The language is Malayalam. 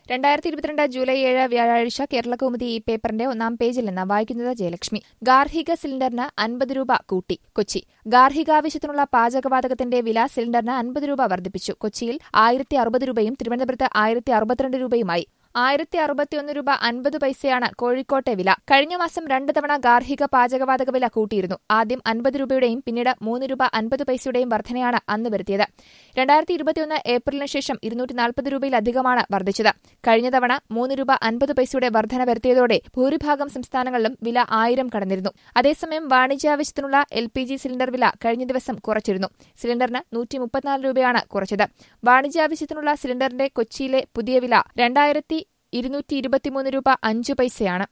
രണ്ടായിരത്തി ഇരുപത്തിരണ്ട് ജൂലൈ ഏഴ് വ്യാഴാഴ്ച കേരളകൗമുദി ഈ പേപ്പറിന്റെ ഒന്നാം പേജിൽ നിന്ന് വായിക്കുന്നത് ജയലക്ഷ്മി ഗാർഹിക സിലിണ്ടറിന് അൻപത് രൂപ കൂട്ടി കൊച്ചി ഗാർഹികാവശ്യത്തിനുള്ള പാചകവാതകത്തിന്റെ വില സിലിണ്ടറിന് അൻപത് രൂപ വർദ്ധിപ്പിച്ചു കൊച്ചിയിൽ ആയിരത്തി അറുപത് രൂപയും തിരുവനന്തപുരത്ത് ആയിരത്തി അറുപത്തിരണ്ട് രൂപയുമായി ആയിരത്തി അറുപത്തിയൊന്ന് രൂപ അൻപത് പൈസയാണ് കോഴിക്കോട്ടെ വില കഴിഞ്ഞ മാസം രണ്ട് തവണ ഗാർഹിക പാചകവാതക വില കൂട്ടിയിരുന്നു ആദ്യം അൻപത് രൂപയുടെയും പിന്നീട് മൂന്ന് രൂപ അൻപത് പൈസയുടെയും വർധനയാണ് അന്ന് വരുത്തിയത് രണ്ടായിരത്തി ഇരുപത്തിയൊന്ന് ഏപ്രിലിന് ശേഷം ഇരുന്നൂറ്റി നാൽപ്പത് രൂപയിലധികമാണ് വർദ്ധിച്ചത് കഴിഞ്ഞ തവണ മൂന്ന് രൂപ അൻപത് പൈസയുടെ വർധന വരുത്തിയതോടെ ഭൂരിഭാഗം സംസ്ഥാനങ്ങളിലും വില ആയിരം കടന്നിരുന്നു അതേസമയം വാണിജ്യാവശ്യത്തിനുള്ള എൽ പി ജി സിലിണ്ടർ വില കഴിഞ്ഞ ദിവസം കുറച്ചിരുന്നു സിലിണ്ടറിന് നൂറ്റി മുപ്പത്തിനാല് രൂപയാണ് കുറച്ചത് വാണിജ്യാവശ്യത്തിനുള്ള സിലിണ്ടറിന്റെ കൊച്ചിയിലെ പുതിയ വില രണ്ടായിരത്തി ഇരുന്നൂറ്റി ഇരുപത്തിമൂന്ന് രൂപ അഞ്ച് പൈസയാണ്